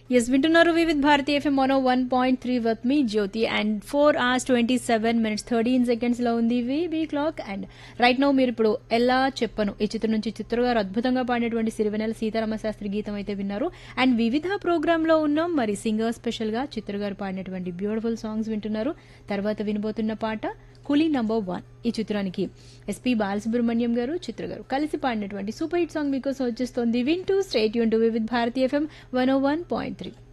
yes వింటున్నారు Vividh Bharati FM mono one point three with me Jyothi and four hours twenty seven minutes thirteen seconds లో ఉంది వివి clock and right now మీరు ఇప్పుడు ఎలా చెప్పను ఈ చిత్రం నుంచి చిత్ర గారు అద్భుతంగా పాడినటువంటి సిరివెనెల సీతారామ శాస్త్రి గీతం అయితే విన్నారు అండ్ వివిధ ప్రోగ్రామ్ లో ఉన్నాం మరి సింగర్ స్పెషల్ గా చిత్ర గారు పాడినటువంటి బ్యూటిఫుల్ సాంగ్స్ వింటున్నారు తర్వాత వినబోతున్న పాట కూలీ నంబర్ వన్ ఈ చిత్రానికి ఎస్పి బాలసుబ్రహ్మణ్యం గారు చిత్ర గారు కలిసి పాడినటువంటి సూపర్ హిట్ సాంగ్ మీకోసం వచ్చేస్తోంది వింటూ స్టేట్ యూన్ to Vividh Bharati FM one O one point three